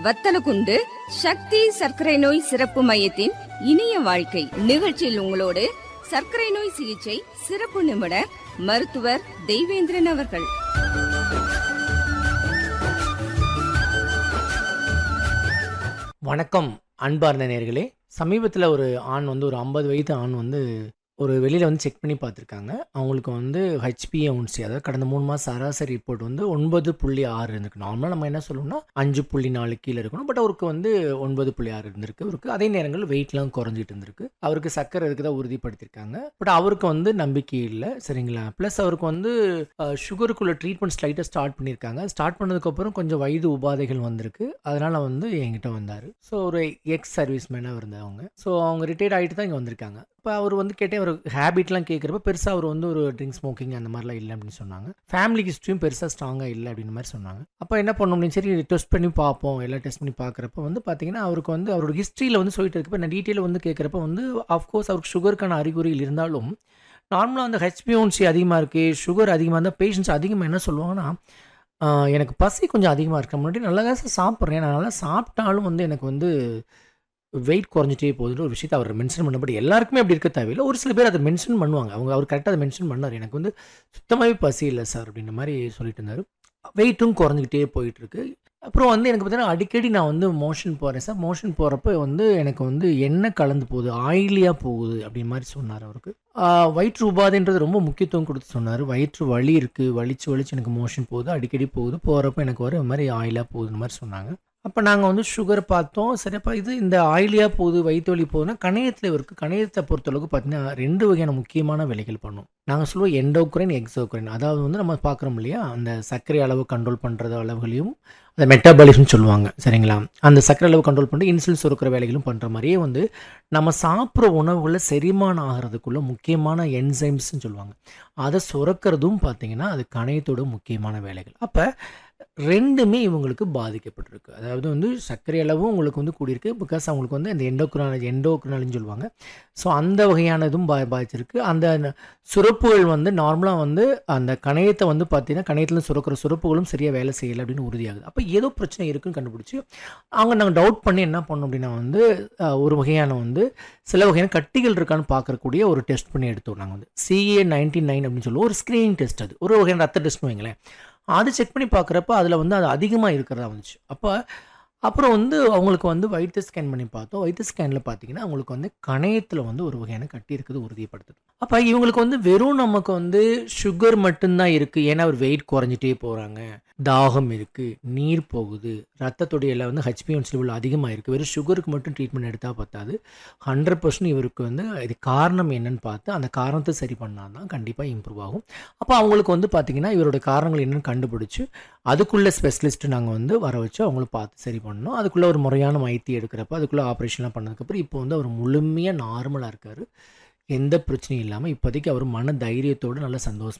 வத்தலகுண்டு சக்தி சர்க்கரை நோய் சிறப்பு மையத்தின் இனிய வாழ்க்கை நிகழ்ச்சியில் உங்களோடு சர்க்கரை நோய் சிகிச்சை சிறப்பு நிபுணர் மருத்துவர் தெய்வேந்திரன் அவர்கள் வணக்கம் அன்பார்ந்த நேர்களே சமீபத்தில் ஒரு ஆண் வந்து ஒரு ஐம்பது வயது ஆண் வந்து ஒரு வெளியில் வந்து செக் பண்ணி பார்த்துருக்காங்க அவங்களுக்கு வந்து ஹெச்பிஏஒன்சி அதாவது கடந்த மூணு மாதம் சராசரி ரிப்போர்ட் வந்து ஒன்பது புள்ளி ஆறு இருந்திருக்கு நார்மலாக நம்ம என்ன சொல்லணும்னா அஞ்சு புள்ளி நாலு கீழே இருக்கணும் பட் அவருக்கு வந்து ஒன்பது புள்ளி ஆறு இருந்திருக்கு அவருக்கு அதே நேரங்கள் வெயிட்லாம் குறைஞ்சிட்டு இருந்திருக்கு அவருக்கு சக்கரை இருக்குதா உறுதிப்படுத்தியிருக்காங்க பட் அவருக்கு வந்து நம்பிக்கை இல்லை சரிங்களா ப்ளஸ் அவருக்கு வந்து சுகருக்குள்ள ட்ரீட்மெண்ட் ஸ்லைட்டாக ஸ்டார்ட் பண்ணியிருக்காங்க ஸ்டார்ட் பண்ணதுக்கப்புறம் கொஞ்சம் வயது உபாதைகள் வந்திருக்கு அதனால் வந்து என்கிட்ட வந்தார் ஸோ ஒரு எக்ஸ் சர்வீஸ் மேனாக இருந்தவங்க ஸோ அவங்க ரிட்டையர்ட் ஆகிட்டு தான் இங்கே வந்திருக்காங்க இப்போ அவர் வந்து கேட்டேன் அவர் ஹேபிட்லாம் கேட்குறப்ப பெருசாக அவர் வந்து ஒரு ட்ரிங்க் ஸ்மோக்கிங் அந்த மாதிரிலாம் இல்லை அப்படின்னு சொன்னாங்க ஃபேமிலி ஹிஸ்ட்ரியும் பெருசாக ஸ்ட்ராங்காக இல்லை அப்படின்னு மாதிரி சொன்னாங்க அப்போ என்ன பண்ணோம் அப்படின்னு சரி டெஸ்ட் பண்ணி பார்ப்போம் எல்லாம் டெஸ்ட் பண்ணி பார்க்குறப்ப வந்து பார்த்தீங்கன்னா அவருக்கு வந்து அவரோட ஹிஸ்ட்ரியில் வந்து சொல்லிட்டு இருக்கப்ப நான் டீட்டெயில் வந்து கேட்குறப்ப வந்து ஆஃப்கோர்ஸ் அவருக்கு சுகருக்கான அறிகுறிகள் இருந்தாலும் நார்மலாக வந்து ஹெச்பிஓன்சி அதிகமாக இருக்குது சுகர் அதிகமாக இருந்தால் பேஷண்ட்ஸ் அதிகமாக என்ன சொல்லுவாங்கன்னா ஆஹ் எனக்கு பசி கொஞ்சம் அதிகமாக இருக்க முன்னாடி நல்லா தான் சார் சாப்பிட்றேன் நான் நல்லா சாப்பிட்டாலும் வந்து எனக்கு வந்து வெயிட் குறைஞ்சிட்டே போகுதுன்னு ஒரு விஷயத்தை அவர் மென்ஷன் பண்ணபடி எல்லாருக்குமே அப்படி இருக்க தேவையில்லை ஒரு சில பேர் அதை மென்ஷன் பண்ணுவாங்க அவங்க அவர் கரெக்டாக அதை மென்ஷன் பண்ணார் எனக்கு வந்து சுத்தமாகவே பசி இல்லை சார் அப்படின்ற மாதிரி சொல்லிட்டு இருந்தார் வெயிட்டும் குறைஞ்சிக்கிட்டே போயிட்டு இருக்கு அப்புறம் வந்து எனக்கு பார்த்தீங்கன்னா அடிக்கடி நான் வந்து மோஷன் போகிறேன் சார் மோஷன் போகிறப்ப வந்து எனக்கு வந்து எண்ணெய் கலந்து போகுது ஆயிலியாக போகுது அப்படி மாதிரி சொன்னார் அவருக்கு ஆஹ் வயிற்று உபாதைன்றது ரொம்ப முக்கியத்துவம் கொடுத்து சொன்னார் வயிற்று வலி இருக்குது வலிச்சு வலிச்சு எனக்கு மோஷன் போகுது அடிக்கடி போகுது போகிறப்ப எனக்கு வர மாதிரி ஆயிலாக போகுதுன்னு மாதிரி சொன்னாங்க அப்போ நாங்கள் வந்து சுகர் பார்த்தோம் சரி அப்போ இது இந்த ஆயிலியாக போகுது வயிற்று வலி போகுதுன்னா கணையத்தில் இருக்குது கணையத்தை பொறுத்தளவுக்கு பார்த்தீங்கன்னா ரெண்டு வகையான முக்கியமான வேலைகள் பண்ணும் நாங்கள் சொல்லுவோம் எண்டோக்ரைன் எக்ஸோக்ரைன் அதாவது வந்து நம்ம பார்க்குறோம் இல்லையா அந்த சர்க்கரை அளவு கண்ட்ரோல் பண்ணுறது அளவுகளையும் அந்த மெட்டாபாலிசம்னு சொல்லுவாங்க சரிங்களா அந்த சர்க்கரை அளவு கண்ட்ரோல் பண்ணி இன்சுலின் சுரக்கிற வேலைகளும் பண்ணுற மாதிரியே வந்து நம்ம சாப்பிட்ற உணவுகளில் செரிமானம் ஆகிறதுக்குள்ள முக்கியமான என்சைம்ஸ்னு சொல்லுவாங்க அதை சுரக்கிறதும் பார்த்தீங்கன்னா அது கணையத்தோட முக்கியமான வேலைகள் அப்போ ரெண்டுமே இவங்களுக்கு பாதிக்கப்பட்டிருக்கு அதாவது வந்து சர்க்கரை அளவும் உங்களுக்கு வந்து கூடியிருக்கு பிகாஸ் அவங்களுக்கு வந்து அந்த எண்டோக்ராலஜி எண்டோக்ராலஜின்னு சொல்லுவாங்க ஸோ அந்த வகையான இதுவும் பா பாதிச்சிருக்கு அந்த ந- சுரப்புகள் வந்து நார்மலாக வந்து அந்த கணையத்தை வந்து பார்த்தீங்கன்னா கணையத்தில் சுரக்கிற சுரப்புகளும் சரியாக வேலை செய்யலை அப்படின்னு உறுதியாகுது அப்போ ஏதோ பிரச்சனை இருக்குன்னு கண்டுபிடிச்சி அவங்க நாங்கள் டவுட் பண்ணி என்ன பண்ணோம் அப்படின்னா வந்து அஹ், ஒரு வகையான வந்து சில வகையான கட்டிகள் இருக்கான்னு பார்க்கக்கூடிய ஒரு டெஸ்ட் பண்ணி எடுத்தோம் நாங்கள் வந்து சிஏ நைன்டி நைன் அப்படின்னு சொல்லுவோம் ஒரு ஸ்க்ரீனிங் டெஸ்ட் அது ஒரு வகையான ரத்த டெஸ்ட்னு வைங்களேன் அது செக் பண்ணி பார்க்குறப்ப அதில் வந்து அது அதிகமாக இருக்கிறதா வந்துச்சு அப்போ அப்புறம் வந்து அவங்களுக்கு வந்து வயிற்று ஸ்கேன் பண்ணி பார்த்தோம் வயிற்று ஸ்கேனில் பார்த்தீங்கன்னா அவங்களுக்கு வந்து கணையத்தில் வந்து ஒரு வகையான கட்டி இருக்குது உறுதிப்படுத்துது அப்போ இவங்களுக்கு வந்து வெறும் நமக்கு வந்து சுகர் மட்டும்தான் இருக்குது ஏன்னா அவர் வெயிட் குறைஞ்சிட்டே போகிறாங்க தாகம் இருக்குது நீர் போகுது ரத்தத்துடைய வந்து ஹெச்பிஎன்சி லெவல் அதிகமாக இருக்குது வெறும் சுகருக்கு மட்டும் ட்ரீட்மெண்ட் எடுத்தால் பத்தாது ஹண்ட்ரட் பர்சன்ட் இவருக்கு வந்து இது காரணம் என்னன்னு பார்த்து அந்த காரணத்தை சரி பண்ணால் தான் கண்டிப்பாக இம்ப்ரூவ் ஆகும் அப்போ அவங்களுக்கு வந்து பார்த்திங்கன்னா இவரோட காரணங்கள் என்னன்னு கண்டுபிடிச்சு அதுக்குள்ளே ஸ்பெஷலிஸ்ட் நாங்கள் வந்து வர வச்சு அவங்கள பார்த்து சரி பண்ணோம் அதுக்குள்ளே ஒரு முறையான மைத்தி எடுக்கிறப்ப அதுக்குள்ளே ஆப்ரேஷன்லாம் பண்ணதுக்கப்புறம் இப்போ வந்து அவர் முழுமையாக நார்மலாக இருக்கார் எந்த பிரச்சனையும் இல்லாமல் இப்போதைக்கு அவர் மன தைரியத்தோடு நல்ல சந்தோஷமாக